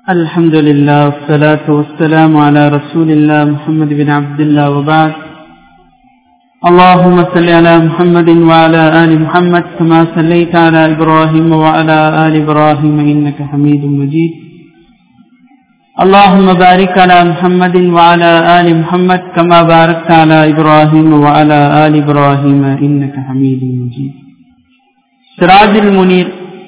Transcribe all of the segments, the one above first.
الحمد لله والصلاة والسلام على رسول الله محمد بن عبد الله وبعد اللهم صل على محمد وعلى آل محمد كما صليت على إبراهيم وعلى آل إبراهيم إنك حميد مجيد اللهم بارك على محمد وعلى آل محمد كما باركت على إبراهيم وعلى آل إبراهيم إنك حميد مجيد سراج المنير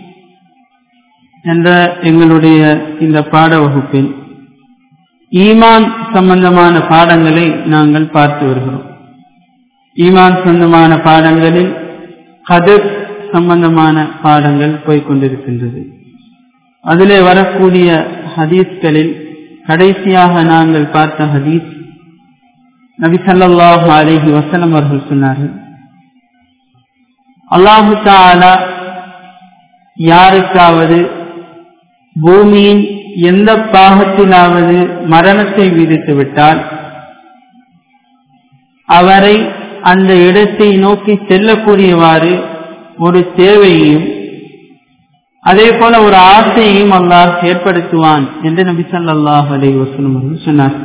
என்ற எங்களுடைய இந்த பாட வகுப்பில் ஈமான் சம்பந்தமான பாடங்களை நாங்கள் பார்த்து வருகிறோம் ஈமான் சம்பந்தமான பாடங்களில் கதிர் சம்பந்தமான பாடங்கள் போய்கொண்டிருக்கின்றது அதிலே வரக்கூடிய ஹதீஸ்களில் கடைசியாக நாங்கள் பார்த்த ஹதீஸ் நபி சல்லாஹு அலிஹி வசலம் அவர்கள் சொன்னார்கள் அல்லாஹு தாலா யாருக்காவது பூமியின் எந்த பாகத்திலாவது மரணத்தை விதித்து விட்டால் அவரை அந்த இடத்தை நோக்கி செல்லக்கூடியவாறு ஒரு தேவையையும் அதே போல ஒரு ஆசையையும் அல்லாஹ் ஏற்படுத்துவான் என்று நபி சல்லாஹ் அலை வசனம் அவர்கள் சொன்னார்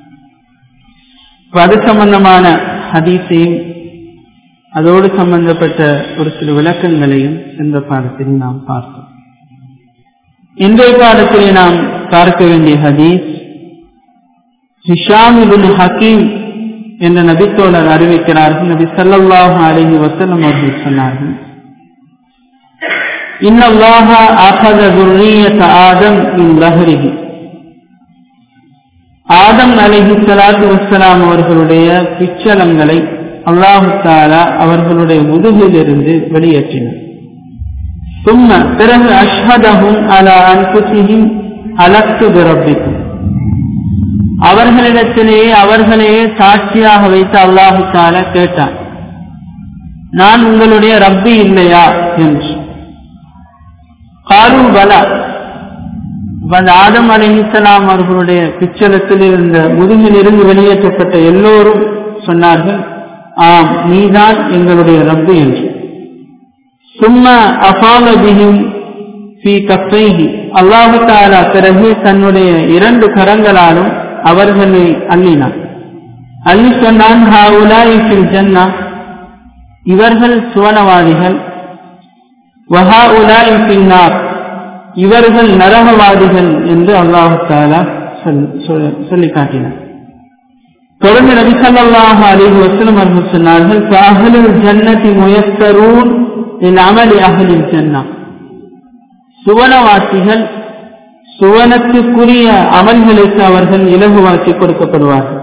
அது சம்பந்தமான ஹதீஸையும் அதோடு சம்பந்தப்பட்ட ஒரு சில விளக்கங்களையும் இந்த பாடத்தில் நாம் பார்த்தோம் இன்றைய பாடத்திலே நாம் பார்க்க வேண்டிய ஹதீஸ் ஹிஷாம் இபுன் ஹக்கீம் என்ற நபித்தோழர் அறிவிக்கிறார்கள் நபி சல்லாஹு அலஹி வசலம் அவர்கள் சொன்னார்கள் இன்னல்லாஹ அகத துர்ரியத ஆதம் இன் லஹரிஹி ஆதம் அலஹி சலாத்து வசலாம் அவர்களுடைய பிச்சலங்களை அல்லாஹு தாலா அவர்களுடைய முதுகிலிருந்து வெளியேற்றினார் ثم பிறகு அஷ்ஹதஹும் அலா அன்புசிஹிம் அலக்து பிரபிக்கும் அவர்களிடத்திலேயே அவர்களையே சாட்சியாக வைத்து அல்லாஹு தாலா கேட்டான் நான் உங்களுடைய ரப்பி இல்லையா என்று காரு பலா ஆதம் அலிஹிசலாம் அவர்களுடைய பிச்சலத்தில் இருந்த முதுகில் இருந்து வெளியேற்றப்பட்ட எல்லோரும் சொன்னார்கள் ஆம் நீதான் எங்களுடைய ரப்பு என்று சும்மா அபாலபியும் அல்லாஹு தாலா பிறகு தன்னுடைய இரண்டு கரங்களாலும் அவர்களை அள்ளினான் அள்ளி சொன்னான் ஜன்னா இவர்கள் சுவனவாதிகள் வஹா உலாய் பின்னார் இவர்கள் நரகவாதிகள் என்று அல்லாஹு தாலா சொல்லி காட்டினார் தொடர்ந்து நபி சல்லாஹ் அலிஹி வசலம் அவர்கள் சொன்னார்கள் அகலில் ஜன்னதி முயஸ்தரூன் அமலி அகலில் ஜன்னா சுவனவாசிகள் சுவனத்துக்குரிய அமல்களுக்கு அவர்கள் இலகுவாக்கி கொடுக்கப்படுவார்கள்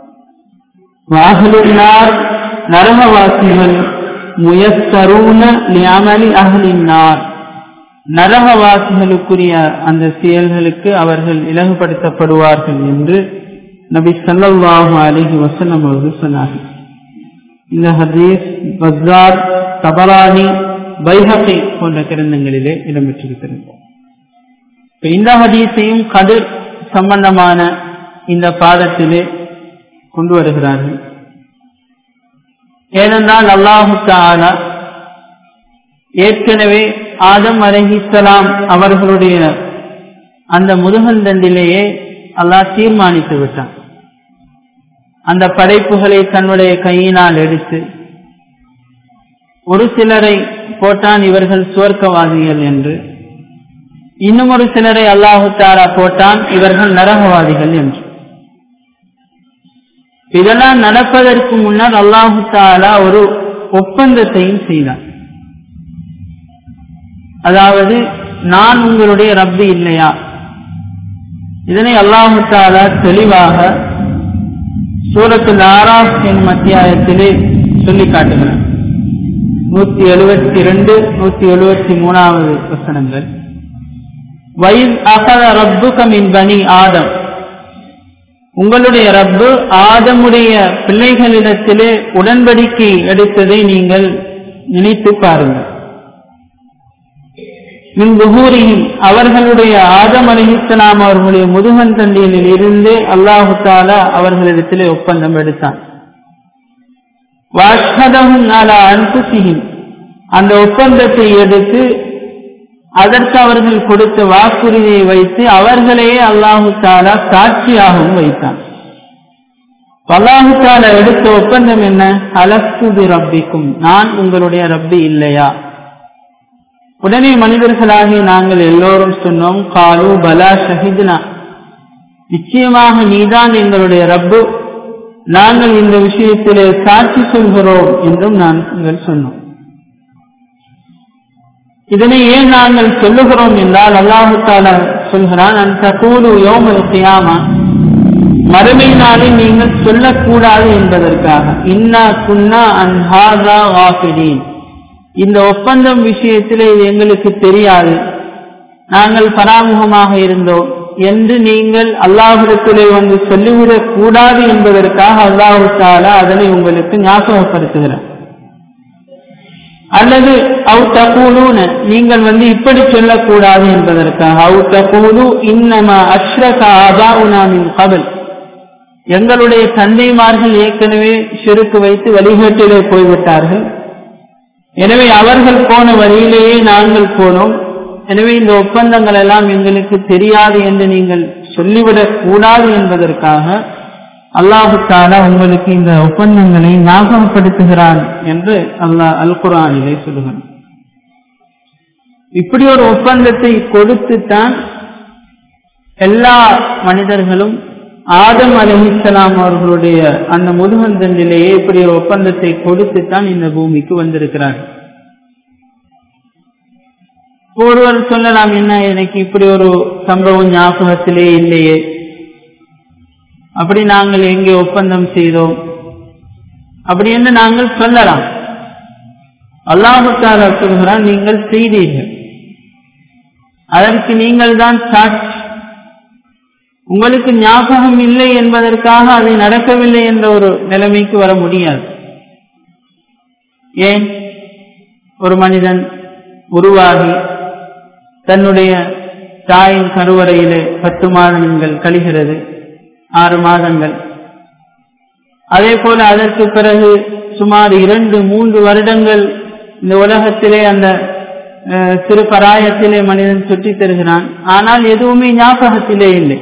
வாகலினார் நரகவாசிகள் முயஸ்தரூன அமலி அகலினார் நரகவாசிகளுக்குரிய அந்த செயல்களுக்கு அவர்கள் இலகுபடுத்தப்படுவார்கள் என்று நபி சல்லாஹு அலிஹி வசனம் அவர்கள் சொன்னார்கள் இந்த ஹதீஸ் பஸ்தார் தபரானி பைஹகை போன்ற கிரந்தங்களிலே இடம்பெற்றிருக்கிறது இந்த ஹதீஸையும் கதிர் சம்பந்தமான இந்த பாதத்திலே கொண்டு வருகிறார்கள் ஏனென்றால் அல்லாஹு தாலா ஏற்கனவே ஆதம் அலஹிசலாம் அவர்களுடைய அந்த முதுகந்தண்டிலேயே அல்லாஹ் தீர்மானித்து விட்டான் அந்த படைப்புகளை தன்னுடைய கையினால் எடுத்து ஒரு சிலரை போட்டான் இவர்கள் சுவர்க்கவாதிகள் என்று இன்னும் ஒரு சிலரை அல்லாஹு தாரா போட்டான் இவர்கள் நரகவாதிகள் என்று இதெல்லாம் நடப்பதற்கு முன்னால் அல்லாஹு தாலா ஒரு ஒப்பந்தத்தையும் செய்தான் அதாவது நான் உங்களுடைய ரப்பி இல்லையா இதனை அல்லாஹு தாலா தெளிவாக சூரத்தில் ஆறாம் எனும் அத்தியாயத்திலே சொல்லி காட்டுகிறார் நூத்தி எழுபத்தி ரெண்டு நூத்தி எழுபத்தி மூணாவது வசனங்கள் வயது அகத ரப்பு கமின் பனி ஆதம் உங்களுடைய ரப்பு ஆதமுடைய பிள்ளைகளிடத்திலே உடன்படிக்கை எடுத்ததை நீங்கள் நினைத்து பாருங்கள் மின் புகூரியும் அவர்களுடைய ஆதம் அலிஹிஸ்லாம் அவர்களுடைய முதுகன் தண்டியில் இருந்து அல்லாஹு தாலா அவர்களிடத்திலே ஒப்பந்தம் எடுத்தான் வாஷ்ஹதஹும் அலா அன்புசிஹிம் அந்த ஒப்பந்தத்தை எடுத்து அதற்கு அவர்கள் கொடுத்த வாக்குறுதியை வைத்து அவர்களையே அல்லாஹு தாலா சாட்சியாகவும் வைத்தான் அல்லாஹு தாலா எடுத்த ஒப்பந்தம் என்ன அலஸ்து ரப்பிக்கும் நான் உங்களுடைய ரப்பி இல்லையா உடனே மனிதர்களாகி நாங்கள் எல்லோரும் சொன்னோம் காலு பலா ஷஹித்னா நிச்சயமாக நீதான் எங்களுடைய ரப்பு நாங்கள் இந்த விஷயத்திலே சாட்சி சொல்கிறோம் என்றும் நாங்கள் சொன்னோம் இதனை ஏன் நாங்கள் சொல்லுகிறோம் என்றால் அல்லாஹு தாலா சொல்கிறான் அந்த கூடு யோமல் கியாமா மறுமை நாளில் நீங்கள் சொல்லக்கூடாது என்பதற்காக இன்னா குன்னா அன்ஹாதா வாஃபிடீன் இந்த ஒப்பந்தம் விஷயத்திலே இது எங்களுக்கு தெரியாது நாங்கள் பராமுகமாக இருந்தோம் என்று நீங்கள் அல்லாஹிடத்திலே வந்து சொல்லிவிடக் கூடாது என்பதற்காக அல்லாஹு தாலா அதனை உங்களுக்கு ஞாபகப்படுத்துகிறார் அல்லது அவு தகூலூன நீங்கள் வந்து இப்படி சொல்லக்கூடாது என்பதற்காக அவு தகூலு இன்னமா அஷ்ரக ஆபாவுனாமின் கபல் எங்களுடைய தந்தைமார்கள் ஏற்கனவே செருக்கு வைத்து வழிகேட்டிலே போய்விட்டார்கள் எனவே அவர்கள் போன வழியிலேயே நாங்கள் போனோம் எனவே இந்த ஒப்பந்தங்கள் எல்லாம் எங்களுக்கு தெரியாது என்று நீங்கள் சொல்லிவிடக் கூடாது என்பதற்காக அல்லாஹு தாலா உங்களுக்கு இந்த ஒப்பந்தங்களை ஞாபகப்படுத்துகிறான் என்று அல்லாஹ் அல் குரானிலே சொல்லுகிறான் இப்படி ஒரு ஒப்பந்தத்தை கொடுத்துத்தான் எல்லா மனிதர்களும் ஆதம் அலஹிசலாம் அவர்களுடைய அந்த முதுகந்தண்டிலேயே இப்படி ஒரு ஒப்பந்தத்தை கொடுத்துத்தான் இந்த பூமிக்கு வந்திருக்கிறார்கள் ஒருவர் சொல்லலாம் என்ன எனக்கு இப்படி ஒரு சம்பவம் ஞாபகத்திலே இல்லையே அப்படி நாங்கள் எங்கே ஒப்பந்தம் செய்தோம் அப்படி என்று நாங்கள் சொல்லலாம் அல்லாஹால சொல்கிறான் நீங்கள் செய்தீர்கள் அதற்கு நீங்கள் தான் சாட்சி உங்களுக்கு ஞாபகம் இல்லை என்பதற்காக அது நடக்கவில்லை என்ற ஒரு நிலைமைக்கு வர முடியாது ஏன் ஒரு மனிதன் உருவாகி தன்னுடைய தாயின் கருவறையிலே பத்து மாதங்கள் கழிகிறது ஆறு மாதங்கள் அதே போல அதற்கு பிறகு சுமார் இரண்டு மூன்று வருடங்கள் இந்த உலகத்திலே அந்த சிறு பராயத்திலே மனிதன் சுற்றித் தருகிறான் ஆனால் எதுவுமே ஞாபகத்திலே இல்லை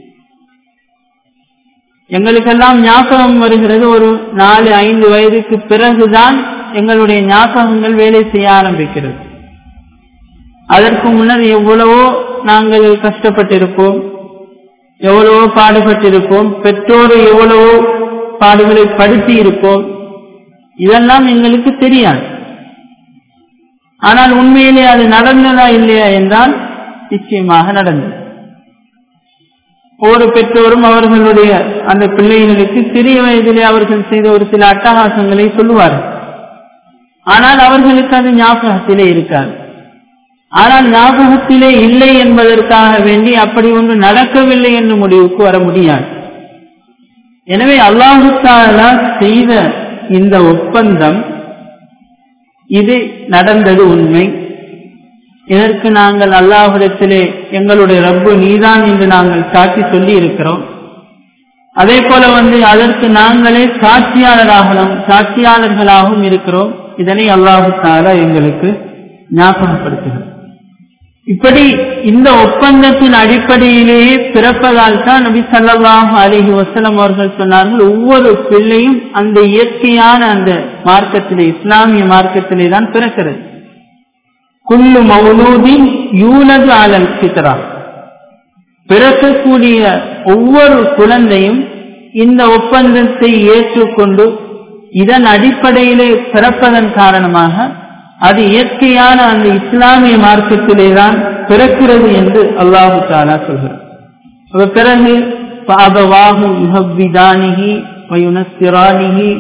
எங்களுக்கெல்லாம் ஞாபகம் வருகிறது ஒரு நாலு ஐந்து வயதுக்கு பிறகுதான் எங்களுடைய ஞாபகங்கள் வேலை செய்ய ஆரம்பிக்கிறது அதற்கு முன்னர் எவ்வளவோ நாங்கள் கஷ்டப்பட்டிருப்போம் எவ்வளவோ பாடுபட்டிருப்போம் பெற்றோர் எவ்வளவோ பாடுகளை படுத்தி இருப்போம் இதெல்லாம் எங்களுக்கு தெரியாது ஆனால் உண்மையிலே அது நடந்ததா இல்லையா என்றால் நிச்சயமாக நடந்தது ஒவ்வொரு பெற்றோரும் அவர்களுடைய அந்த பிள்ளைகளுக்கு சிறிய வயதிலே அவர்கள் செய்த ஒரு சில அட்டகாசங்களை சொல்லுவார்கள் ஆனால் அவர்களுக்கு அது ஞாபகத்திலே இருக்காது ஆனால் ஞாபகத்திலே இல்லை என்பதற்காக வேண்டி அப்படி ஒன்று நடக்கவில்லை என்று முடிவுக்கு வர முடியாது எனவே அல்லாஹு தாலா செய்த இந்த ஒப்பந்தம் இது நடந்தது உண்மை இதற்கு நாங்கள் அல்லாஹிடத்திலே எங்களுடைய ரப்பு நீதான் என்று நாங்கள் சாட்சி சொல்லி இருக்கிறோம் அதே போல வந்து அதற்கு நாங்களே சாட்சியாளராகலாம் சாட்சியாளர்களாகவும் இருக்கிறோம் இதனை அல்லாஹு தாலா எங்களுக்கு ஞாபகப்படுத்துகிறோம் இப்படி இந்த ஒப்பந்தத்தின் அடிப்படையிலேயே பிறப்பதால் தான் நபி சல்லாஹ் அலிஹி வசலம் அவர்கள் சொன்னார்கள் ஒவ்வொரு பிள்ளையும் அந்த இயற்கையான அந்த மார்க்கத்திலே இஸ்லாமிய மார்க்கத்திலே தான் பிறக்கிறது குல்லு மௌலூதின் யூனது ஆலல் சித்ரா பிறக்கக்கூடிய ஒவ்வொரு குழந்தையும் இந்த ஒப்பந்தத்தை ஏற்றுக்கொண்டு இதன் அடிப்படையிலே பிறப்பதன் காரணமாக அது இயற்கையான அந்த இஸ்லாமிய மார்க்கத்திலே தான் பிறக்கிறது என்று அல்லாஹு தாலா சொல்கிறார் பிறகு பாபவாகு யுஹவ்விதானிகி வயுனஸ்திரானிகி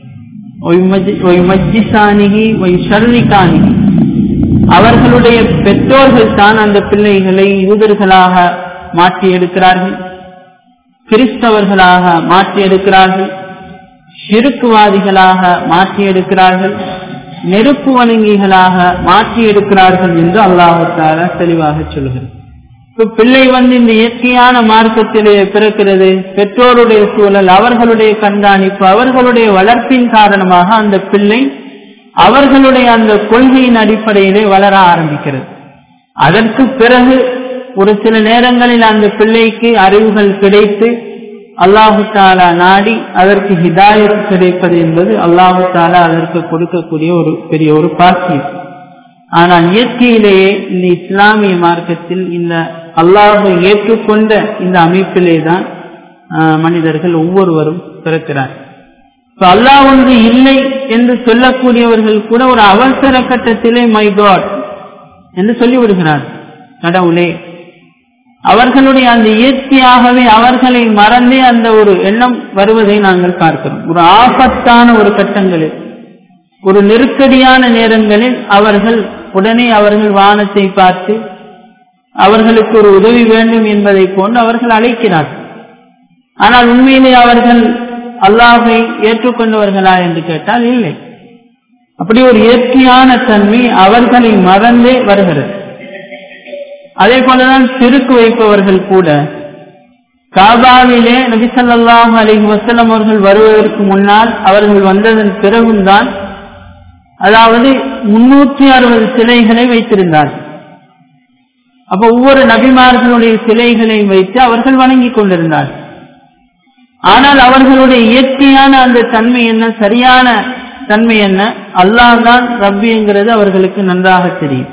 ஒய்மஜிசானிகி ஒய்ஷர்ரிகானிகி அவர்களுடைய பெற்றோர்கள் தான் அந்த பிள்ளைகளை யூதர்களாக மாற்றி எடுக்கிறார்கள் கிறிஸ்தவர்களாக மாற்றி எடுக்கிறார்கள் சிறுக்குவாதிகளாக மாற்றி எடுக்கிறார்கள் நெருப்பு வணங்கிகளாக மாற்றி எடுக்கிறார்கள் என்று அல்லாஹால தெளிவாக சொல்கிறார் இப்ப பிள்ளை வந்து இந்த இயற்கையான மார்க்கத்திலே பிறக்கிறது பெற்றோருடைய சூழல் அவர்களுடைய கண்காணிப்பு அவர்களுடைய வளர்ப்பின் காரணமாக அந்த பிள்ளை அவர்களுடைய அந்த கொள்கையின் அடிப்படையிலே வளர ஆரம்பிக்கிறது அதற்கு பிறகு ஒரு சில நேரங்களில் அந்த பிள்ளைக்கு அறிவுகள் கிடைத்து அல்லாஹு தாலா நாடி அதற்கு ஹிதாயத் கிடைப்பது என்பது அல்லாஹு தாலா அதற்கு கொடுக்கக்கூடிய ஒரு பெரிய ஒரு பாக்கியம் ஆனால் இயற்கையிலேயே இந்த இஸ்லாமிய மார்க்கத்தில் இந்த அல்லாஹை ஏற்றுக்கொண்ட இந்த அமைப்பிலே தான் மனிதர்கள் ஒவ்வொருவரும் பிறக்கிறார் இப்ப அல்லாஹ் ஒன்று இல்லை என்று சொல்லக்கூடியவர்கள் கூட ஒரு அவசர கட்டத்திலே மை காட் என்று சொல்லி விடுகிறார் கடவுளே அவர்களுடைய அந்த இயற்கையாகவே அவர்களை மறந்தே அந்த ஒரு எண்ணம் வருவதை நாங்கள் பார்க்கிறோம் ஒரு ஆபத்தான ஒரு கட்டங்களில் ஒரு நெருக்கடியான நேரங்களில் அவர்கள் உடனே அவர்கள் வானத்தை பார்த்து அவர்களுக்கு ஒரு உதவி வேண்டும் என்பதை போன்று அவர்கள் அழைக்கிறார்கள் ஆனால் உண்மையிலே அவர்கள் அல்லாஹை ஏற்றுக்கொண்டவர்களா என்று கேட்டால் இல்லை அப்படி ஒரு இயற்கையான தன்மை அவர்களை மறந்தே வருகிறது அதே போலதான் சிறுக்கு வைப்பவர்கள் கூட காபாவிலே நபிசல்லாஹு அலிஹி வசலம் அவர்கள் வருவதற்கு முன்னால் அவர்கள் வந்ததன் பிறகும் தான் அதாவது முன்னூற்றி அறுபது சிலைகளை வைத்திருந்தார்கள் அப்ப ஒவ்வொரு நபிமார்களுடைய சிலைகளை வைத்து அவர்கள் வணங்கி கொண்டிருந்தார்கள் ஆனால் அவர்களுடைய இயற்கையான அந்த தன்மை என்ன சரியான தன்மை என்ன அல்லாஹ் தான் ரப்பிங்கிறது அவர்களுக்கு நன்றாக தெரியும்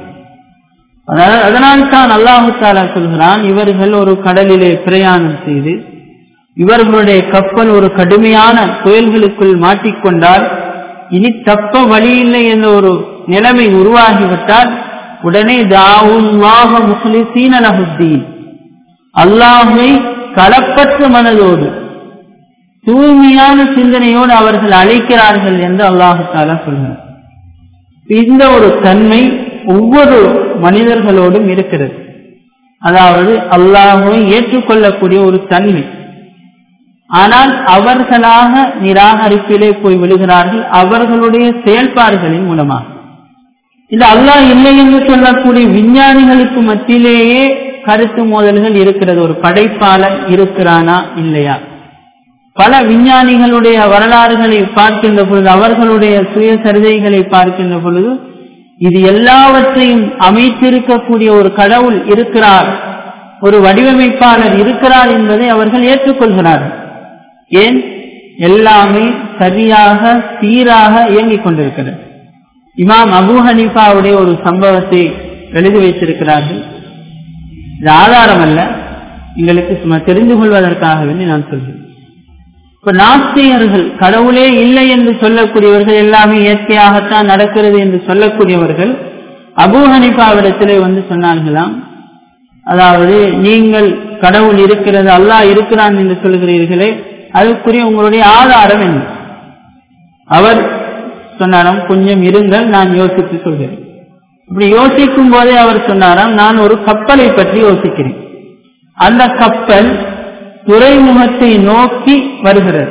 அதனால் தான் அல்லாஹு தாலா சொல்கிறான் இவர்கள் ஒரு கடலிலே பிரயாணம் செய்து இவர்களுடைய கப்பல் ஒரு கடுமையான புயல்களுக்குள் மாட்டிக்கொண்டால் இனி தப்ப வழி இல்லை என்ற ஒரு நிலைமை உருவாகிவிட்டால் உடனே தாவுல்லாஹ முஸ்லிசீன் அலஹுத்தீன் அல்லாஹை களப்பற்ற மனதோடு தூய்மையான சிந்தனையோடு அவர்கள் அழைக்கிறார்கள் என்று அல்லாஹு தாலா சொல்கிறார் இந்த ஒரு தன்மை ஒவ்வொரு மனிதர்களோடும் இருக்கிறது அதாவது அல்லாஹுவை ஏற்றுக்கொள்ளக்கூடிய ஒரு தன்மை ஆனால் அவர்களாக நிராகரிப்பிலே போய் விடுகிறார்கள் அவர்களுடைய செயல்பாடுகளின் மூலமாக இந்த அல்லாஹ் இல்லை என்று சொல்லக்கூடிய விஞ்ஞானிகளுக்கு மத்தியிலேயே கருத்து மோதல்கள் இருக்கிறது ஒரு படைப்பாளன் இருக்கிறானா இல்லையா பல விஞ்ஞானிகளுடைய வரலாறுகளை பார்க்கின்ற பொழுது அவர்களுடைய சுயசரிதைகளை பார்க்கின்ற பொழுது இது எல்லாவற்றையும் அமைத்திருக்கக்கூடிய ஒரு கடவுள் இருக்கிறார் ஒரு வடிவமைப்பாளர் இருக்கிறார் என்பதை அவர்கள் ஏற்றுக்கொள்கிறார்கள் ஏன் எல்லாமே சரியாக சீராக இயங்கிக் கொண்டிருக்கிறது இமாம் அபு ஹனீஃபாவுடைய ஒரு சம்பவத்தை எழுதி வைத்திருக்கிறார்கள் இது ஆதாரம் அல்ல எங்களுக்கு சும்மா தெரிந்து கொள்வதற்காக வேண்டி நான் சொல்கிறேன் இப்ப நாஸ்திகர்கள் கடவுளே இல்லை என்று சொல்லக்கூடியவர்கள் எல்லாமே இயற்கையாகத்தான் நடக்கிறது என்று சொல்லக்கூடியவர்கள் அபு ஹனிஃபாவிடத்திலே வந்து சொன்னார்களாம் அதாவது நீங்கள் கடவுள் இருக்கிறது அல்லாஹ் இருக்கிறான் என்று சொல்கிறீர்களே அதுக்குரிய உங்களுடைய ஆதாரம் என்ன அவர் சொன்னாராம் கொஞ்சம் இருங்கள் நான் யோசித்து சொல்கிறேன் இப்படி யோசிக்கும் போதே அவர் சொன்னாராம் நான் ஒரு கப்பலை பற்றி யோசிக்கிறேன் அந்த கப்பல் துறைமுகத்தை நோக்கி வருகிறது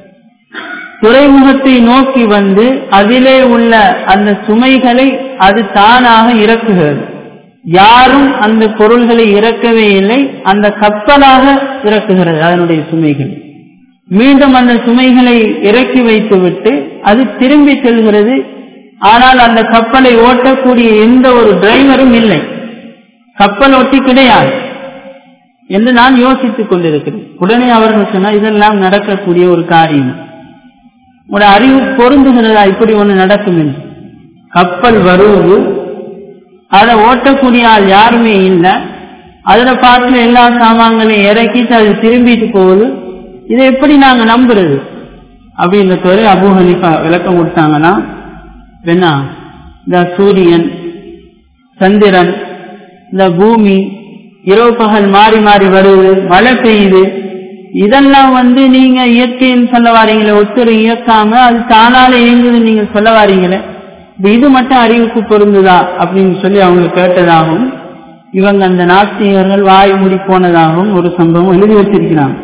துறைமுகத்தை நோக்கி வந்து அதிலே உள்ள அந்த சுமைகளை அது தானாக இறக்குகிறது யாரும் அந்த பொருள்களை இறக்கவே இல்லை அந்த கப்பலாக இறக்குகிறது அதனுடைய சுமைகள் மீண்டும் அந்த சுமைகளை இறக்கி வைத்துவிட்டு அது திரும்பி செல்கிறது ஆனால் அந்த கப்பலை ஓட்டக்கூடிய எந்த ஒரு டிரைவரும் இல்லை கப்பல் ஒட்டி கிடையாது என்று நான் யோசித்துக் கொண்டிருக்கிறேன் உடனே அவர்கள் சொன்னால் இதெல்லாம் நடக்கக்கூடிய ஒரு காரியம் உங்களோட அறிவு பொருந்துகிறதா இப்படி ஒண்ணு நடக்கும் என்று கப்பல் வருவது அதை ஓட்டக்கூடிய ஆள் யாருமே இல்லை அதுல பார்த்து எல்லா சாமான்களையும் இறக்கிட்டு அது திரும்பிட்டு போகுது இதை எப்படி நாங்க நம்புறது அப்படின்ற துறை அபு ஹனிஃபா விளக்கம் கொடுத்தாங்கன்னா என்ன இந்த சூரியன் சந்திரன் இந்த பூமி இரவு பகல் மாறி மாறி வருது மழை பெய்யுது இதெல்லாம் வந்து நீங்க இயற்கைன்னு சொல்ல வாரீங்களே ஒத்துரை இயக்காம அது தானால இயங்குதுன்னு நீங்க சொல்ல வாரீங்களே இது மட்டும் அறிவுக்கு பொருந்துதா அப்படின்னு சொல்லி அவங்க கேட்டதாகவும் இவங்க அந்த நாஸ்திகர்கள் வாய் மூடி போனதாகவும் ஒரு சம்பவம் எழுதி வச்சிருக்கிறாங்க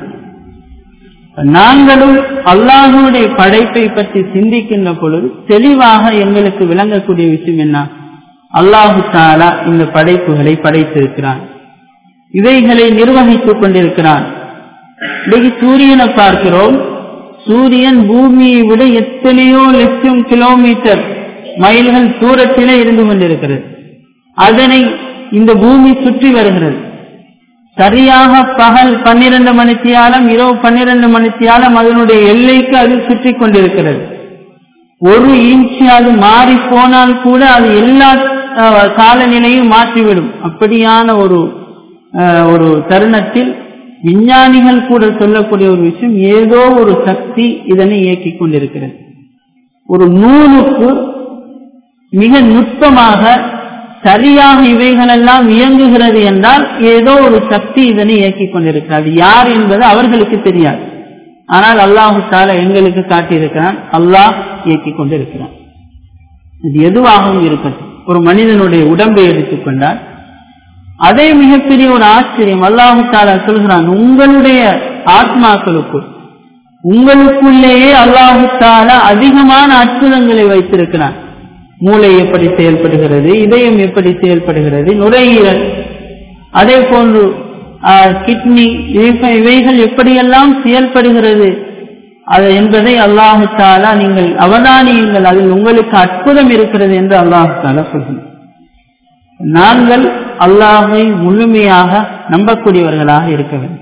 நாங்களும் அல்லாஹுடைய படைப்பை பற்றி சிந்திக்கின்ற பொழுது தெளிவாக எங்களுக்கு விளங்கக்கூடிய விஷயம் என்ன அல்லாஹு தாலா இந்த படைப்புகளை படைத்திருக்கிறான் இவைகளை நிர்வகித்துக் கொண்டிருக்கிறான் இன்னைக்கு சூரியனை பார்க்கிறோம் சூரியன் பூமியை விட எத்தனையோ லட்சம் கிலோமீட்டர் மைல்கள் தூரத்திலே இருந்து கொண்டிருக்கிறது அதனை இந்த பூமி சுற்றி வருகிறது சரியாக பகல் பன்னிரண்டு மணித்தியாலம் இரவு பன்னிரண்டு மணித்தியாலம் அதனுடைய எல்லைக்கு அது சுற்றி கொண்டிருக்கிறது ஒரு இன்ச்சு அது மாறி போனால் கூட அது எல்லா காலநிலையும் மாற்றிவிடும் அப்படியான ஒரு ஒரு தருணத்தில் விஞ்ஞானிகள் கூட சொல்லக்கூடிய ஒரு விஷயம் ஏதோ ஒரு சக்தி இதனை இயக்கிக் கொண்டிருக்கிறது ஒரு நூலுக்கு மிக நுட்பமாக சரியாக இவைகளெல்லாம் இயங்குகிறது என்றால் ஏதோ ஒரு சக்தி இதனை இயக்கிக் கொண்டிருக்கிறது யார் என்பது அவர்களுக்கு தெரியாது ஆனால் அல்லாஹு தால எங்களுக்கு காட்டியிருக்கிறான் அல்லாஹ் இயக்கிக் கொண்டிருக்கிறான் இது எதுவாகவும் இருக்கட்டும் ஒரு மனிதனுடைய உடம்பை எடுத்துக்கொண்டால் அதே மிகப்பெரிய ஒரு ஆச்சரியம் அல்லாஹு தாலா சொல்கிறான் உங்களுடைய ஆத்மாக்களுக்குள் உங்களுக்குள்ளேயே அல்லாஹு தாலா அதிகமான அற்புதங்களை வைத்திருக்கிறான் மூளை எப்படி செயல்படுகிறது இதயம் எப்படி செயல்படுகிறது நுரையீரல் அதே போன்று கிட்னி இவைகள் எப்படியெல்லாம் செயல்படுகிறது அது என்பதை அல்லாஹு தாலா நீங்கள் அவதானியுங்கள் அதில் உங்களுக்கு அற்புதம் இருக்கிறது என்று அல்லாஹு தாலா சொல்கிறார் நாங்கள் அல்லாஹை முழுமையாக நம்பக்கூடியவர்களாக இருக்க வேண்டும்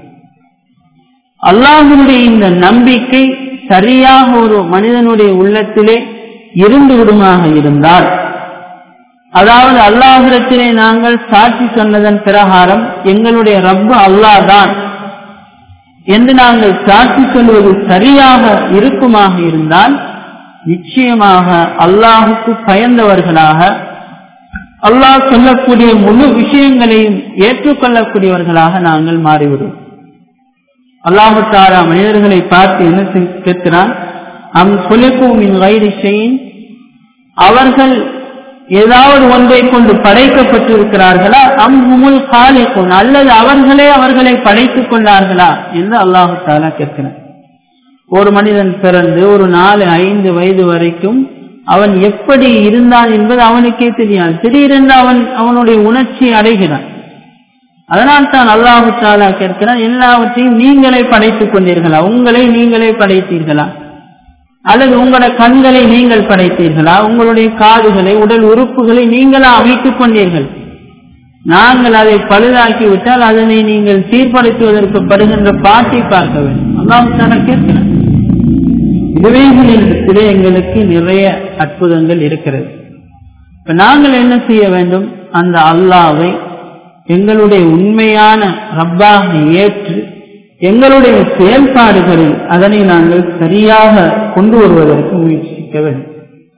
அல்லாஹனுடைய இந்த நம்பிக்கை சரியாக ஒரு மனிதனுடைய உள்ளத்திலே இருந்து விடுமாக இருந்தால் அதாவது அல்லாஹிடத்திலே நாங்கள் சாட்சி சொன்னதன் பிரகாரம் எங்களுடைய ரப்பு அல்லாதான் என்று நாங்கள் சாட்சி சொல்வது சரியாக இருக்குமாக இருந்தால் நிச்சயமாக அல்லாஹுக்கு பயந்தவர்களாக அல்லாஹ் சொல்லக்கூடிய முழு விஷயங்களையும் ஏற்றுக்கொள்ளக்கூடியவர்களாக நாங்கள் மாறிவிடுவோம் அல்லாஹு தாரா மனிதர்களை பார்த்து என்ன கேட்கிறான் அம் குலிக்கும் வயிறு செய்யின் அவர்கள் ஏதாவது ஒன்றை கொண்டு படைக்கப்பட்டிருக்கிறார்களா அம் உமுல் காலிக்கும் அல்லது அவர்களே அவர்களை படைத்துக் கொண்டார்களா என்று அல்லாஹு தாலா கேட்கிறான் ஒரு மனிதன் பிறந்து ஒரு நாலு ஐந்து வயது வரைக்கும் அவன் எப்படி இருந்தான் என்பது அவனுக்கே தெரியாது திடீரென்று அவன் அவனுடைய உணர்ச்சி அடைகிறான் அதனால் தான் அல்லாஹு தாலா கேட்கிறான் எல்லாவற்றையும் நீங்களே படைத்துக் கொண்டீர்களா உங்களை நீங்களே படைத்தீர்களா அல்லது உங்களோட கண்களை நீங்கள் படைத்தீர்களா உங்களுடைய காதுகளை உடல் உறுப்புகளை நீங்களா அமைத்துக் கொண்டீர்கள் நாங்கள் அதை பழுதாக்கி விட்டால் அதனை நீங்கள் சீர்படுத்துவதற்கு படுகின்ற பாட்டை பார்க்க வேண்டும் அல்லாஹு தாலா கேட்கிறான் இவைகளிடத்திலே எங்களுக்கு நிறைய அற்புதங்கள் இருக்கிறது இப்ப நாங்கள் என்ன செய்ய வேண்டும் அந்த அல்லாவை எங்களுடைய உண்மையான ரப்பாக ஏற்று எங்களுடைய செயல்பாடுகளில் அதனை நாங்கள் சரியாக கொண்டு வருவதற்கு முயற்சிக்க வேண்டும்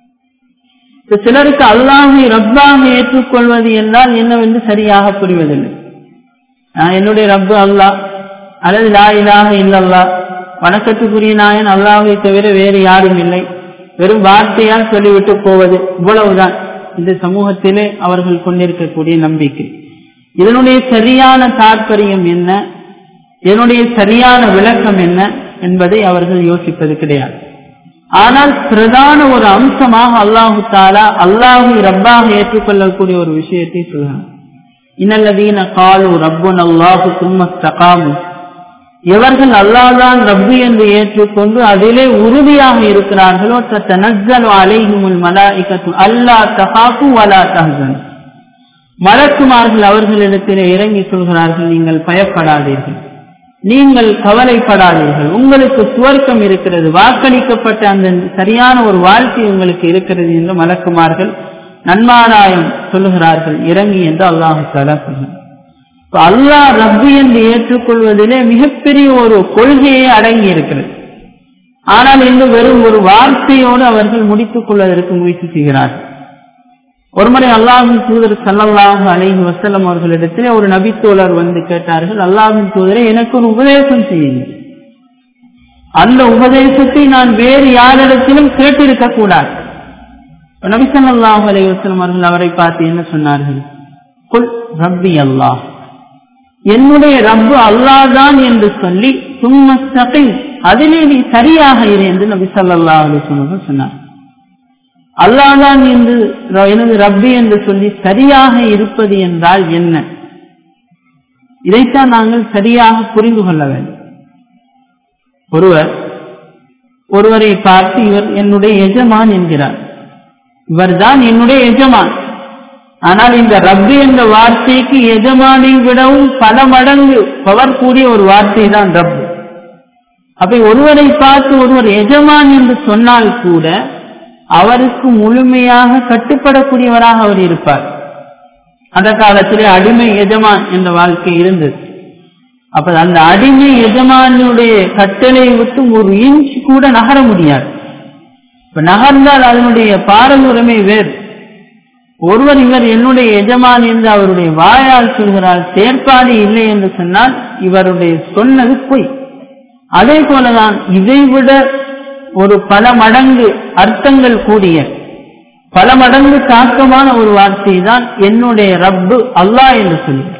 சிலருக்கு அல்லாஹை ரப்பாக ஏற்றுக்கொள்வது என்றால் என்னவென்று சரியாக புரிவதில்லை நான் என்னுடைய ரப்பு அல்லாஹ் அல்லது லா இலாக இல்லல்லா வணக்கத்துக்குரிய நாயன் அல்லாஹை தவிர வேறு யாரும் இல்லை வெறும் வார்த்தையால் சொல்லிவிட்டு போவது இவ்வளவுதான் இந்த சமூகத்திலே அவர்கள் கொண்டிருக்கக்கூடிய நம்பிக்கை இதனுடைய சரியான தாற்பயம் என்ன இதனுடைய சரியான விளக்கம் என்ன என்பதை அவர்கள் யோசிப்பது கிடையாது ஆனால் பிரதான ஒரு அம்சமாக அல்லாஹு தாலா அல்லாஹு ரப்பாக ஏற்றுக்கொள்ளக்கூடிய ஒரு விஷயத்தை சொல்கிறான் இன்னல்லதீன காலு ரப்புன் அல்லாஹு சும்மஸ்தகாமு எவர்கள் அல்லாதான் ரப்பு என்று ஏற்றுக்கொண்டு அதிலே உறுதியாக இருக்கிறார்களோ தனஸ்ஸலு அலைஹிமுல் மலாயிகத்து அல்லா தஹாஃபு வலா தஹ்சன் மலக்குமார்கள் அவர்களிடத்திலே இறங்கி சொல்கிறார்கள் நீங்கள் பயப்படாதீர்கள் நீங்கள் கவலைப்படாதீர்கள் உங்களுக்கு சுவர்க்கம் இருக்கிறது வாக்களிக்கப்பட்ட அந்த சரியான ஒரு வாழ்க்கை உங்களுக்கு இருக்கிறது என்று மலக்குமார்கள் நன்மாராயம் சொல்லுகிறார்கள் இறங்கி என்று அல்லாஹு தாலா சொல்கிறார் அல்லாஹ் ரப்பு என்று ஏற்றுக்கொள்வதிலே மிகப்பெரிய ஒரு கொள்கையே அடங்கி இருக்கிறது ஆனால் இன்று வெறும் ஒரு வார்த்தையோடு அவர்கள் முடித்துக் கொள்வதற்கு முயற்சி செய்கிறார்கள் ஒருமுறை அல்லாஹின் தூதர் சல்லல்லாஹு அலைஹி வசல்லம் அவர்களிடத்திலே ஒரு நபித்தோழர் வந்து கேட்டார்கள் அல்லாஹின் தூதரை எனக்கு ஒரு உபதேசம் செய்யுங்கள் அந்த உபதேசத்தை நான் வேறு யாரிடத்திலும் கேட்டிருக்க கூடாது நபிசல்லாஹு அலை வசலம் அவர்கள் அவரை பார்த்து என்ன சொன்னார்கள் குல் ரப்பி அல்லாஹ் என்னுடைய ரப்பு அல்லாதான் என்று சொல்லி சும்மஸ்தகை அதிலே நீ சரியாக இரு என்று நபி சல்லா அலுவலம் சொன்னார் அல்லாதான் என்று எனது ரப்பி என்று சொல்லி சரியாக இருப்பது என்றால் என்ன இதைத்தான் நாங்கள் சரியாக புரிந்து கொள்ள வேண்டும் ஒருவர் ஒருவரை பார்த்து இவர் என்னுடைய எஜமான் என்கிறார் இவர்தான் என்னுடைய எஜமான் ஆனால் இந்த ரப்பு என்ற வார்த்தைக்கு எஜமானை விடவும் பல மடங்கு பவர் கூடிய ஒரு வார்த்தை தான் ரப்பு அப்ப ஒருவரை பார்த்து ஒருவர் எஜமான் என்று சொன்னால் கூட அவருக்கு முழுமையாக கட்டுப்படக்கூடியவராக அவர் இருப்பார் அந்த காலத்திலே அடிமை எஜமான் என்ற வாழ்க்கை இருந்தது அப்ப அந்த அடிமை எஜமானுடைய கட்டளை விட்டு ஒரு இன்ச் கூட நகர முடியாது இப்ப நகர்ந்தால் அதனுடைய பாரம்பரியமே வேறு ஒருவர் இவர் என்னுடைய எஜமான் என்று அவருடைய வாயால் சொல்கிறார் செயற்பாடு இல்லை என்று சொன்னால் இவருடைய சொன்னது பொய் அதே போலதான் இதைவிட ஒரு பல மடங்கு அர்த்தங்கள் கூடிய பல மடங்கு தாக்கமான ஒரு வார்த்தை தான் என்னுடைய ரப்பு அல்லாஹ் என்று சொல்கிறார்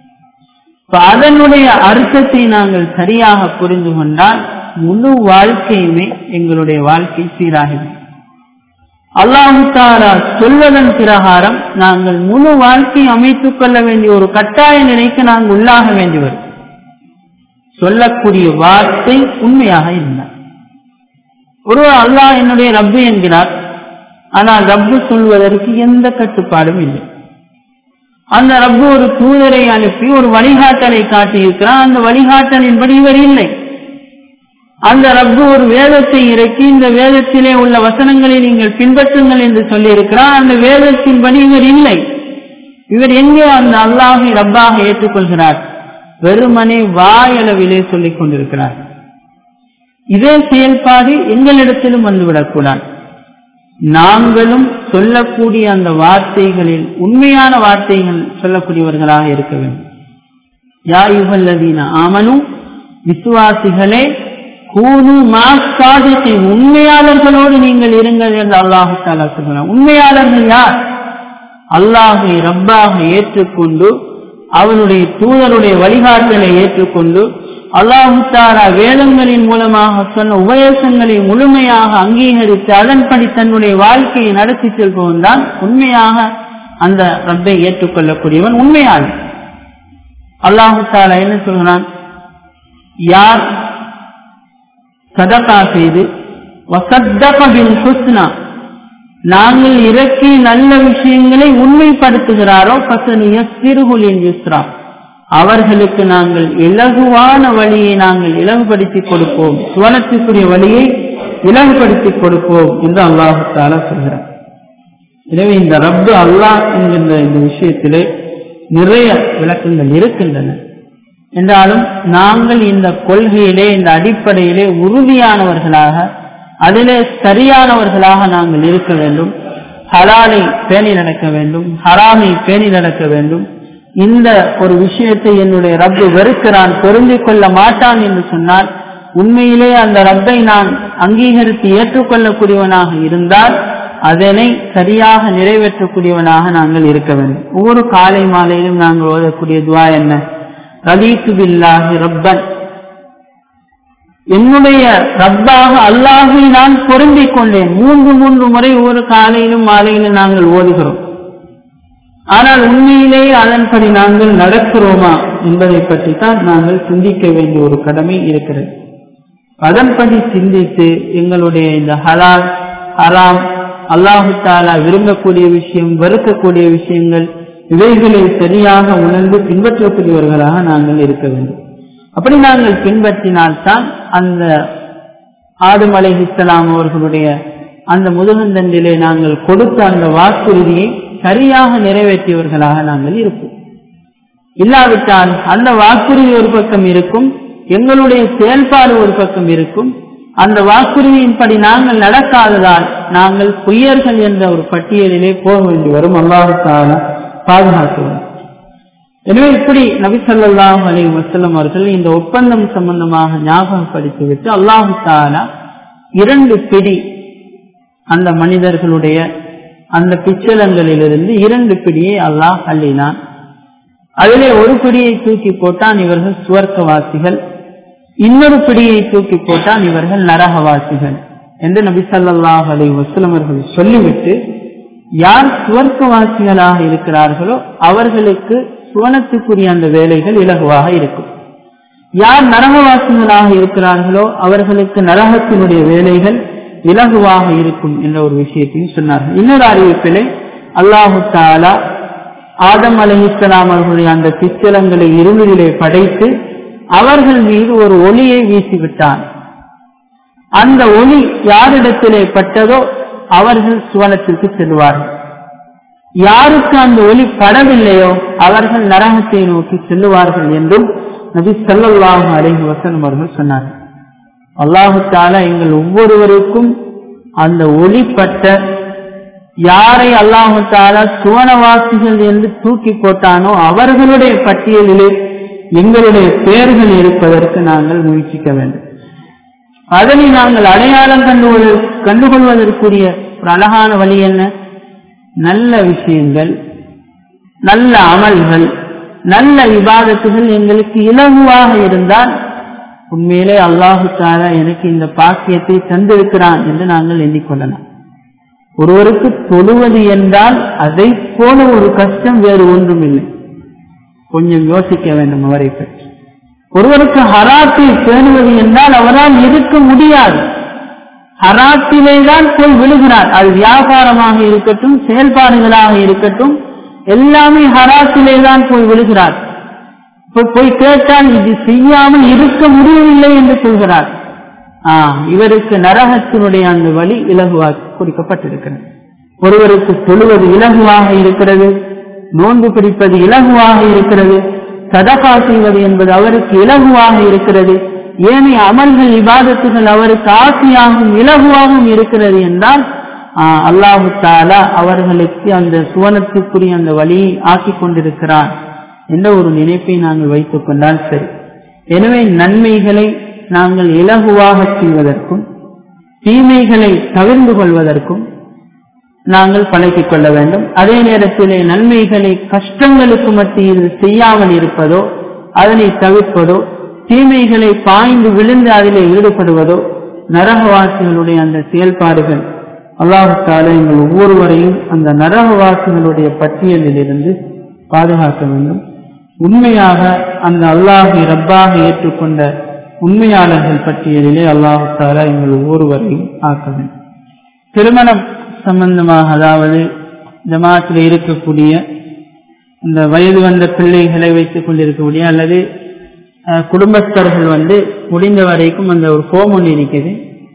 அதனுடைய அர்த்தத்தை நாங்கள் சரியாக புரிந்து கொண்டால் முழு வாழ்க்கையுமே எங்களுடைய வாழ்க்கை சீராகிறது அல்லாஹு தாரா சொல்வதன் பிரகாரம் நாங்கள் முழு வாழ்க்கை அமைத்துக் கொள்ள வேண்டிய ஒரு கட்டாய நிலைக்கு நாங்கள் உள்ளாக வேண்டி வரும் சொல்லக்கூடிய வார்த்தை உண்மையாக இருந்தார் ஒரு அல்லாஹ் என்னுடைய ரப்பு என்கிறார் ஆனால் ரப்பு சொல்வதற்கு எந்த கட்டுப்பாடும் இல்லை அந்த ரப்பு ஒரு தூதரை அனுப்பி ஒரு வழிகாட்டலை காட்டியிருக்கிறார் அந்த வழிகாட்டலின்படி இவர் இல்லை அந்த ரப்பு ஒரு வேதத்தை இறக்கி இந்த வேதத்திலே உள்ள வசனங்களை நீங்கள் பின்பற்றுங்கள் என்று சொல்லியிருக்கிறார் அந்த வேதத்தின்படி இவர் இல்லை இவர் எங்கே அந்த அல்லாஹை ரப்பாக ஏற்றுக்கொள்கிறார் வெறுமனே வாயளவிலே சொல்லிக் கொண்டிருக்கிறார் இதே செயல்பாடு எங்களிடத்திலும் வந்துவிடக்கூடாது நாங்களும் சொல்லக்கூடிய அந்த வார்த்தைகளில் உண்மையான வார்த்தைகள் சொல்லக்கூடியவர்களாக இருக்க வேண்டும் யா யுகல்லதீன ஆமனும் விசுவாசிகளே கூனு மாசாதிக்கு உண்மையாளர்களோடு நீங்கள் இருங்கள் என்று அல்லாஹு தாலா சொல்கிறார் உண்மையாளர்கள் யார் அல்லாஹை ரப்பாக ஏற்றுக்கொண்டு அவனுடைய தூதருடைய வழிகாட்டலை ஏற்றுக்கொண்டு அல்லாஹு தாரா வேதங்களின் மூலமாக சொன்ன உபதேசங்களை முழுமையாக அங்கீகரித்து அதன்படி தன்னுடைய வாழ்க்கையை நடத்தி செல்பவன் தான் உண்மையாக அந்த ரப்பை ஏற்றுக்கொள்ளக்கூடியவன் உண்மையான அல்லாஹு தாலா என்ன சொல்கிறான் யார் சதகா செய்து நாங்கள் இறக்கி நல்ல விஷயங்களை உண்மைப்படுத்துகிறாரோ பசனியின் யுஸ்ரா அவர்களுக்கு நாங்கள் இலகுவான வழியை நாங்கள் இலகுபடுத்தி கொடுப்போம் சுவனத்துக்குரிய வழியை இலகுபடுத்தி கொடுப்போம் என்று அல்லாஹு தாலா சொல்கிறார் எனவே இந்த ரப்பு அல்லாஹ் என்கின்ற இந்த விஷயத்திலே நிறைய விளக்கங்கள் இருக்கின்றன என்றாலும் நாங்கள் இந்த கொள்கையிலே இந்த அடிப்படையிலே உறுதியானவர்களாக அதிலே சரியானவர்களாக நாங்கள் இருக்க வேண்டும் ஹலாலை பேணி நடக்க வேண்டும் ஹராமை பேணி நடக்க வேண்டும் இந்த ஒரு விஷயத்தை என்னுடைய ரப்பு வெறுக்கிறான் பொருந்திக் கொள்ள மாட்டான் என்று சொன்னால் உண்மையிலே அந்த ரப்பை நான் அங்கீகரித்து ஏற்றுக்கொள்ளக்கூடியவனாக இருந்தால் அதனை சரியாக நிறைவேற்றக்கூடியவனாக நாங்கள் இருக்க வேண்டும் ஒவ்வொரு காலை மாலையிலும் நாங்கள் ஓதக்கூடிய துவா என்ன ரதீத்து பில்லாஹி ரப்பன் என்னுடைய ரப்பாக அல்லாஹை நான் பொருந்திக் கொண்டேன் மூன்று மூன்று முறை ஒவ்வொரு காலையிலும் மாலையிலும் நாங்கள் ஓதுகிறோம் ஆனால் உண்மையிலேயே அதன்படி நாங்கள் நடக்கிறோமா என்பதை பற்றி தான் நாங்கள் சிந்திக்க வேண்டிய ஒரு கடமை இருக்கிறது அதன்படி சிந்தித்து எங்களுடைய இந்த ஹலால் ஹராம் அல்லாஹு தாலா விரும்பக்கூடிய விஷயம் வெறுக்கக்கூடிய விஷயங்கள் இவைகளை சரியாக உணர்ந்து பின்பற்றக்கூடியவர்களாக நாங்கள் இருக்க வேண்டும் அப்படி நாங்கள் பின்பற்றினால்தான் அந்த ஆடும் அலை இஸ்லாம் அவர்களுடைய அந்த முதுகந்தண்டிலே நாங்கள் கொடுத்த அந்த வாக்குறுதியை சரியாக நிறைவேற்றியவர்களாக நாங்கள் இருப்போம் இல்லாவிட்டால் அந்த வாக்குறுதி ஒரு பக்கம் இருக்கும் எங்களுடைய செயல்பாடு ஒரு பக்கம் இருக்கும் அந்த வாக்குறுதியின்படி நாங்கள் நடக்காததால் நாங்கள் பொய்யர்கள் என்ற ஒரு பட்டியலிலே போக வேண்டி வரும் அல்லாஹால பாதுகாக்கிறோம் எனவே இப்படி நபி சொல்லாஹ் அலி வசல்லம் அவர்கள் இந்த ஒப்பந்தம் சம்பந்தமாக ஞாபகப்படுத்திவிட்டு அல்லாஹு தாலா இரண்டு பிடி அந்த மனிதர்களுடைய அந்த பிச்சலங்களிலிருந்து இரண்டு பிடியை அல்லாஹ் அள்ளினான் அதிலே ஒரு பிடியை தூக்கி போட்டான் இவர்கள் சுவர்க்கவாசிகள் இன்னொரு பிடியை தூக்கி போட்டான் இவர்கள் நரகவாசிகள் என்று நபி சல்லாஹ் அலி வசலம் அவர்கள் சொல்லிவிட்டு யார் சுவர்க்கவாசிகளாக இருக்கிறார்களோ அவர்களுக்கு சுவனத்துக்குரிய அந்த வேலைகள் இலகுவாக இருக்கும் யார் நரகவாசிகளாக இருக்கிறார்களோ அவர்களுக்கு நரகத்தினுடைய வேலைகள் இலகுவாக இருக்கும் என்ற ஒரு விஷயத்தையும் சொன்னார்கள் இன்னொரு அறிவிப்பிலே அல்லாஹு தாலா ஆதம் அலிஸ்லாம் அவர்களுடைய அந்த பிச்சலங்களை இருளிலே படைத்து அவர்கள் மீது ஒரு ஒளியை வீசிவிட்டான் அந்த ஒளி யாரிடத்திலே பட்டதோ அவர்கள் சுவனத்திற்கு செல்வார்கள் யாருக்கு அந்த ஒளி படவில்லையோ அவர்கள் நரகத்தை நோக்கி செல்லுவார்கள் என்றும் நபி சல்லாஹு அலைஹி வசனம் அவர்கள் சொன்னார்கள் அல்லாஹு தாலா எங்கள் ஒவ்வொருவருக்கும் அந்த ஒளிப்பட்ட யாரை அல்லாஹு தாலா சுவனவாசிகள் என்று தூக்கி போட்டானோ அவர்களுடைய பட்டியலிலே எங்களுடைய பெயர்கள் இருப்பதற்கு நாங்கள் முயற்சிக்க வேண்டும் அதனை நாங்கள் அடையாளம் கண்டு கண்டுகொள்வதற்குரிய ஒரு அழகான வழி என்ன நல்ல விஷயங்கள் நல்ல அமல்கள் நல்ல விவாதத்துகள் எங்களுக்கு இலகுவாக இருந்தால் உண்மையிலே அல்லாஹு தாலா எனக்கு இந்த பாக்கியத்தை தந்திருக்கிறான் என்று நாங்கள் எண்ணிக்கொள்ளலாம் ஒருவருக்கு தொழுவது என்றால் அதை போல ஒரு கஷ்டம் வேறு ஒன்றும் இல்லை கொஞ்சம் யோசிக்க வேண்டும் அவரை பற்றி ஒருவருக்கு ஹராத்தை பேணுவது என்றால் அவரால் இருக்க முடியாது ஹராத்திலே தான் போய் விழுகிறார் அது வியாபாரமாக இருக்கட்டும் செயல்பாடுகளாக இருக்கட்டும் எல்லாமே ஹராத்திலே தான் போய் விழுகிறார் போய் கேட்டால் இது செய்யாமல் இருக்க முடியவில்லை என்று சொல்கிறார் இவருக்கு நரகத்தினுடைய அந்த வழி இலகுவாக குறிக்கப்பட்டிருக்கிறது ஒருவருக்கு தொழுவது இலகுவாக இருக்கிறது நோன்பு பிடிப்பது இலகுவாக இருக்கிறது சதகா செய்வது என்பது அவருக்கு இலகுவாக இருக்கிறது ஏனைய அமல்கள் விவாதத்துகள் அவருக்கு ஆசையாகவும் இலகுவாகவும் இருக்கிறது என்றால் அல்லாஹு தாலா அவர்களுக்கு அந்த சுவனத்துக்குரிய அந்த வழியை ஆக்கி கொண்டிருக்கிறார் என்ற ஒரு நினைப்பை நாங்கள் வைத்துக் கொண்டால் சரி எனவே நன்மைகளை நாங்கள் இலகுவாக செய்வதற்கும் தீமைகளை தவிர்ந்து கொள்வதற்கும் நாங்கள் பழக்கிக் கொள்ள வேண்டும் அதே நேரத்திலே நன்மைகளை கஷ்டங்களுக்கு மத்தியில் செய்யாமல் இருப்பதோ அதனை தவிர்ப்பதோ தீமைகளை பாய்ந்து விழுந்து அதிலே ஈடுபடுவதோ நரகவாசிகளுடைய அந்த செயல்பாடுகள் அல்லாஹால எங்கள் ஒவ்வொருவரையும் அந்த நரகவாசிகளுடைய பட்டியலில் இருந்து பாதுகாக்க வேண்டும் உண்மையாக அந்த அல்லாஹை ரப்பாக ஏற்றுக்கொண்ட உண்மையாளர்கள் பட்டியலிலே அல்லாஹு தாலா எங்கள் ஒவ்வொருவரையும் ஆக்க வேண்டும் திருமணம் சம்பந்தமாக அதாவது ஜமாத்தில் இருக்கக்கூடிய இந்த வயது வந்த பிள்ளைகளை வைத்துக் கொண்டிருக்கக்கூடிய அல்லது குடும்பஸ்தர்கள் வந்து முடிந்த வரைக்கும் அந்த ஒரு ஃபோம் ஒன்று இருக்குது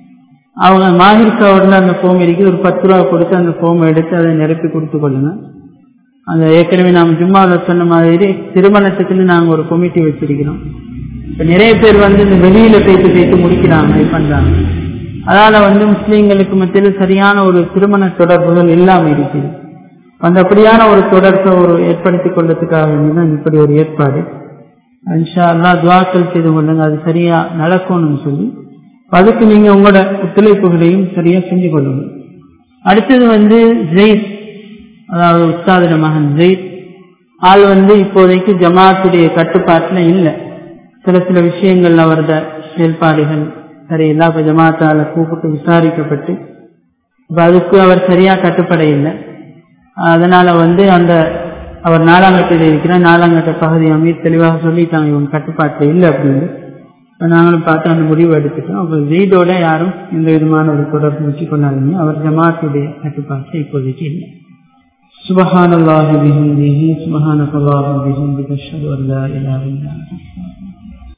அவங்க மாஹிர்காவோட அந்த ஃபோம் இருக்குது ஒரு பத்து ரூபா கொடுத்து அந்த ஃபோம் எடுத்து அதை நிரப்பி கொடுத்து கொள்ளுங்க அந்த ஏற்கனவே நாம் ஜும்மாவில் சொன்ன மாதிரி திருமணத்துக்குன்னு நாங்கள் ஒரு கமிட்டி வச்சிருக்கிறோம் இப்போ நிறைய பேர் வந்து இந்த வெளியில பேசி பேசி முடிக்கிறாங்க இது பண்றாங்க அதனால வந்து முஸ்லீம்களுக்கு மத்தியில் சரியான ஒரு திருமண தொடர்புகள் இல்லாமல் இருக்குது அந்த அப்படியான ஒரு தொடர்பை ஒரு ஏற்படுத்திக் கொள்றதுக்காக வேண்டிதான் இப்படி ஒரு ஏற்பாடு இன்ஷா அல்லா துவாக்கள் செய்து கொள்ளுங்க அது சரியா நடக்கும்னு சொல்லி அதுக்கு நீங்க உங்களோட ஒத்துழைப்புகளையும் சரியா செஞ்சு கொள்ளுங்க அடுத்தது வந்து ஜெயித் அதாவது உஸ்தாதிர மகன் ஜெயித் ஆள் வந்து இப்போதைக்கு ஜமாத்துடைய கட்டுப்பாட்டில் இல்லை சில சில விஷயங்கள் அவரது செயல்பாடுகள் சரியில்லை அப்ப ஜமாத்தால கூப்பிட்டு விசாரிக்கப்பட்டு இப்ப அதுக்கு அவர் சரியா கட்டுப்பட இல்லை அதனால வந்து அந்த அவர் நாலாங்கட்டில் இருக்கிற நாலாங்கட்ட பகுதி அமீர் தெளிவாக சொல்லிட்டாங்க இவங்க கட்டுப்பாட்டில் இல்லை அப்படின்னு நாங்களும் பார்த்து அந்த முடிவு எடுத்துட்டோம் அப்போ ஜெயிதோட யாரும் எந்த விதமான ஒரு தொடர்பு வச்சு கொண்டாடுங்க அவர் ஜமாத்துடைய கட்டுப்பாட்டில் இப்போதைக்கு இல்லை سبحان الله بحمده سبحانك اللهم بحمدك اشهد ان لا اله الا انت